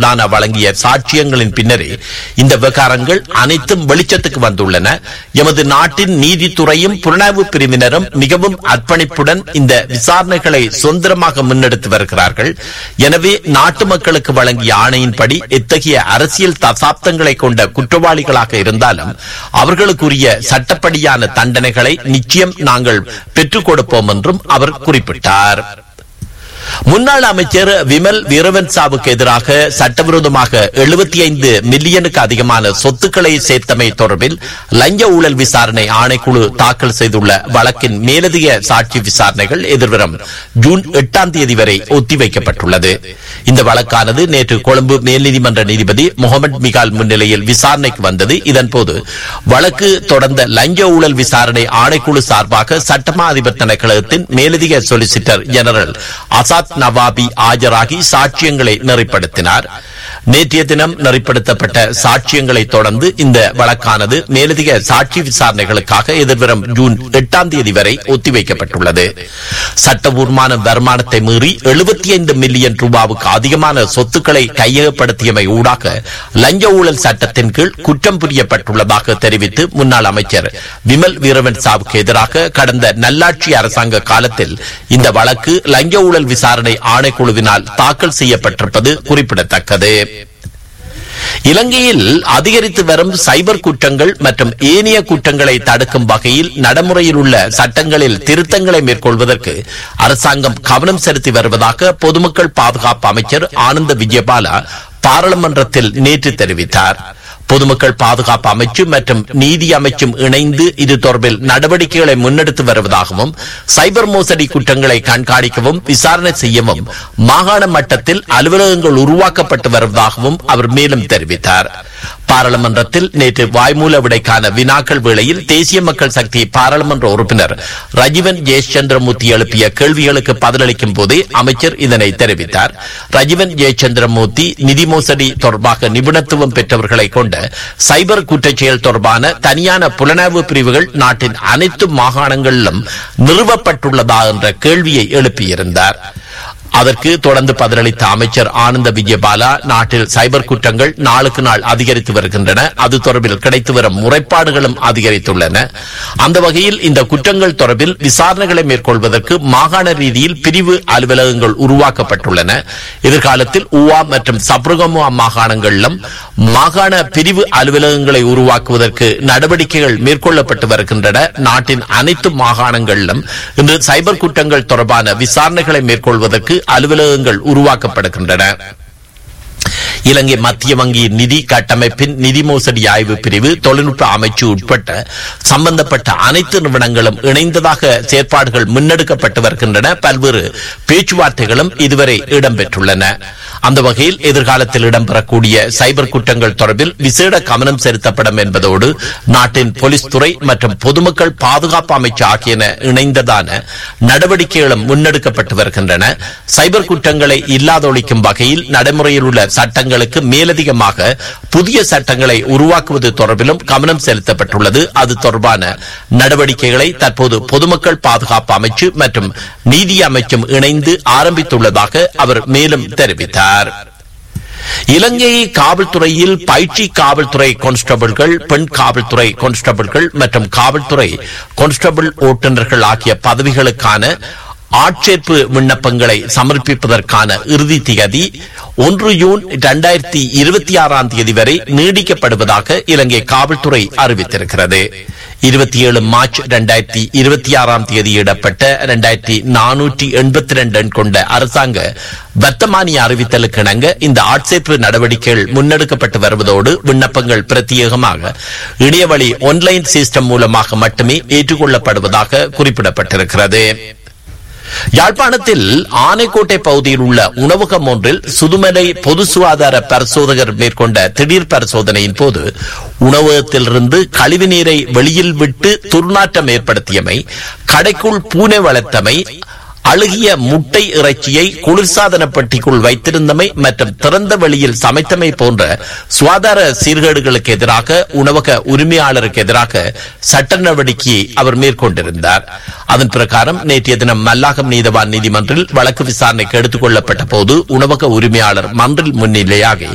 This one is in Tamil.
சுல்டானா வழங்கிய சாட்சியங்களின் பின்னரே இந்த விவகாரங்கள் அனைத்தும் வெளிச்சத்துக்கு வந்துள்ளன எமது நாட்டின் நீதித்துறையும் புலனாய்வு பிரிவினரும் மிகவும் அர்ப்பணிப்புடன் இந்த விசாரணைகளை சுதந்திரமாக முன்னெடுத்து வருகிறார்கள் எனவே நாட்டு மக்களுக்கு வழங்கிய ஆணையின்படி எத்தகைய அரசியல் தசாப்தங்களை கொண்ட குற்றவாளிகளாக இருந்தாலும் அவர்களுக்குரிய சட்டப்படியான தண்டனைகளை நிச்சயம் நாங்கள் பெற்றுக் கொடுப்போம் என்றும் அவர் குறிப்பிட்டார் முன்னாள் அமைச்சர் விமல் வீரவன்சாவுக்கு எதிராக சட்டவிரோதமாக எழுபத்தி ஐந்து மில்லியனுக்கு அதிகமான சொத்துக்களை சேர்த்தமை தொடர்பில் லஞ்ச ஊழல் விசாரணை ஆணைக்குழு தாக்கல் செய்துள்ள வழக்கின் மேலதிக சாட்சி விசாரணைகள் எதிர்வரும் ஜூன் எட்டாம் தேதி வரை ஒத்திவைக்கப்பட்டுள்ளது இந்த வழக்கானது நேற்று கொழும்பு மேல்நீதிமன்ற நீதிபதி முகமது மிகால் முன்னிலையில் விசாரணைக்கு வந்தது இதன்போது வழக்கு தொடர்ந்த லஞ்ச ஊழல் விசாரணை ஆணைக்குழு சார்பாக சட்டமா அதிபர் திணைக்களத்தின் மேலதிக சொலிசிட்டர் ஜெனரல் அசாத் நவாபி ஆஜராகி சாட்சியங்களை நெறிப்படுத்தினார் நேற்றைய தினம் நெறிப்படுத்தப்பட்ட சாட்சியங்களை தொடர்ந்து இந்த வழக்கானது மேலதிக சாட்சி விசாரணைகளுக்காக எதிர்வரும் ஜூன் எட்டாம் தேதி வரை ஒத்திவைக்கப்பட்டுள்ளது சட்டபூர்வமான வருமானத்தை மீறி எழுபத்தி ஐந்து மில்லியன் ரூபாவுக்கு அதிகமான சொத்துக்களை கையகப்படுத்தியமை ஊடாக லஞ்ச ஊழல் சட்டத்தின் கீழ் குற்றம் புரியப்பட்டுள்ளதாக தெரிவித்து முன்னாள் அமைச்சர் விமல் வீரவன் சாவுக்கு எதிராக கடந்த நல்லாட்சி அரசாங்க காலத்தில் இந்த வழக்கு லஞ்ச ஊழல் விசாரணை ஆணைக்குழுவினால் தாக்கல் செய்யப்பட்டிருப்பது குறிப்பிடத்தக்கது இலங்கையில் அதிகரித்து வரும் சைபர் குற்றங்கள் மற்றும் ஏனைய குற்றங்களை தடுக்கும் வகையில் நடைமுறையில் உள்ள சட்டங்களில் திருத்தங்களை மேற்கொள்வதற்கு அரசாங்கம் கவனம் செலுத்தி வருவதாக பொதுமக்கள் பாதுகாப்பு அமைச்சர் ஆனந்த விஜயபாலா பாராளுமன்றத்தில் நேற்று தெரிவித்தார் பொதுமக்கள் பாதுகாப்பு அமைச்சு மற்றும் நீதி அமைச்சும் இணைந்து இது தொடர்பில் நடவடிக்கைகளை முன்னெடுத்து வருவதாகவும் சைபர் மோசடி குற்றங்களை கண்காணிக்கவும் விசாரணை செய்யவும் மாகாண மட்டத்தில் அலுவலகங்கள் உருவாக்கப்பட்டு வருவதாகவும் அவர் மேலும் தெரிவித்தார் பாராளுமன்றத்தில் நேற்று வாய்மூல விடைக்கான வினாக்கள் வேளையில் தேசிய மக்கள் சக்தி பாராளுமன்ற உறுப்பினர் ரஜீவன் ஜெயச்சந்திரமூர்த்தி எழுப்பிய கேள்விகளுக்கு பதிலளிக்கும் போதே அமைச்சர் இதனை தெரிவித்தார் ரஜீவன் ஜெயச்சந்திரமூர்த்தி நிதி மோசடி தொடர்பாக நிபுணத்துவம் பெற்றவர்களை கொண்ட சைபர் குற்றச்செயல் தொடர்பான தனியான புலனாய்வு பிரிவுகள் நாட்டின் அனைத்து மாகாணங்களிலும் நிறுவப்பட்டுள்ளதா என்ற கேள்வியை எழுப்பியிருந்தார் அதற்கு தொடர்ந்து பதிலளித்த அமைச்சர் ஆனந்த விஜயபாலா நாட்டில் சைபர் குற்றங்கள் நாளுக்கு நாள் அதிகரித்து வருகின்றன அது தொடர்பில் கிடைத்து வரும் முறைப்பாடுகளும் அதிகரித்துள்ளன அந்த வகையில் இந்த குற்றங்கள் தொடர்பில் விசாரணைகளை மேற்கொள்வதற்கு மாகாண ரீதியில் பிரிவு அலுவலகங்கள் உருவாக்கப்பட்டுள்ளன எதிர்காலத்தில் ஊவா மற்றும் சப்ரகமுவா மாகாணங்களிலும் மாகாண பிரிவு அலுவலகங்களை உருவாக்குவதற்கு நடவடிக்கைகள் மேற்கொள்ளப்பட்டு வருகின்றன நாட்டின் அனைத்து மாகாணங்களிலும் இன்று சைபர் குற்றங்கள் தொடர்பான விசாரணைகளை மேற்கொள்வதற்கு அலுவலகங்கள் உருவாக்கப்படுகின்றன இலங்கை மத்திய வங்கியின் நிதி கட்டமைப்பின் நிதி மோசடி ஆய்வு பிரிவு தொழில்நுட்ப அமைச்சு உட்பட்ட சம்பந்தப்பட்ட அனைத்து நிறுவனங்களும் இணைந்ததாக செயற்பாடுகள் முன்னெடுக்கப்பட்டு வருகின்றன பல்வேறு பேச்சுவார்த்தைகளும் இதுவரை இடம்பெற்றுள்ளன அந்த வகையில் எதிர்காலத்தில் இடம்பெறக்கூடிய சைபர் குற்றங்கள் தொடர்பில் விசேட கவனம் செலுத்தப்படும் என்பதோடு நாட்டின் போலீஸ் துறை மற்றும் பொதுமக்கள் பாதுகாப்பு அமைச்சு ஆகியன இணைந்ததான நடவடிக்கைகளும் முன்னெடுக்கப்பட்டு வருகின்றன சைபர் குற்றங்களை இல்லாதொழிக்கும் வகையில் நடைமுறையில் உள்ள சட்டங்களுக்கு மேலதிகமாக புதிய சட்டங்களை உருவாக்குவது தொடர்பிலும் கவனம் செலுத்தப்பட்டுள்ளது அது தொடர்பான நடவடிக்கைகளை தற்போது பொதுமக்கள் பாதுகாப்பு அமைச்சு மற்றும் நீதி அமைச்சும் இணைந்து ஆரம்பித்துள்ளதாக அவர் மேலும் தெரிவித்தார் இலங்கை காவல்துறையில் பயிற்சி காவல்துறை கான்ஸ்டபிள்கள் பெண் காவல்துறை கான்ஸ்டபிள்கள் மற்றும் காவல்துறை கான்ஸ்டபிள் ஓட்டுநர்கள் ஆகிய பதவிகளுக்கான ஆட்சேர்ப்பு விண்ணப்பங்களை சமர்ப்பிப்பதற்கான இறுதி திகதி ஒன்று ஜூன் இரண்டாயிரத்தி இருபத்தி ஆறாம் தேதி வரை நீடிக்கப்படுவதாக இலங்கை காவல்துறை அறிவித்திருக்கிறது இருபத்தி ஏழு மார்ச் இரண்டாயிரத்தி இருபத்தி ஆறாம் தேதியிடப்பட்ட இரண்டாயிரத்தி நானூற்றி எண்பத்தி ரெண்டு எண் கொண்ட அரசாங்க வர்த்தமானி அறிவித்தலுக்கு இணங்க இந்த ஆட்சேர்ப்பு நடவடிக்கைகள் முன்னெடுக்கப்பட்டு வருவதோடு விண்ணப்பங்கள் பிரத்யேகமாக இணையவழி ஒன்லைன் சிஸ்டம் மூலமாக மட்டுமே ஏற்றுக்கொள்ளப்படுவதாக குறிப்பிடப்பட்டிருக்கிறது யாழ்ப்பாணத்தில் ஆனைக்கோட்டை பகுதியில் உள்ள உணவகம் ஒன்றில் சுதுமலை பொது சுகாதார பரிசோதகர் மேற்கொண்ட திடீர் பரிசோதனையின் போது உணவகத்திலிருந்து கழிவு நீரை வெளியில் விட்டு துர்நாற்றம் ஏற்படுத்தியமை கடைக்குள் பூனை வளர்த்தமை அழுகிய முட்டை இறைச்சியை குளிர்சாதன பெட்டிக்குள் வைத்திருந்தமை மற்றும் திறந்த வெளியில் சமைத்தமை போன்ற சுகாதார சீர்கேடுகளுக்கு எதிராக உணவக உரிமையாளருக்கு எதிராக சட்ட நடவடிக்கையை அவர் மேற்கொண்டிருந்தார் அதன் பிரகாரம் நேற்றைய தினம் மல்லாகம் நீதவான் நீதிமன்றில் வழக்கு விசாரணைக்கு எடுத்துக் கொள்ளப்பட்ட போது உணவக உரிமையாளர் மன்றில் முன்னிலையாகி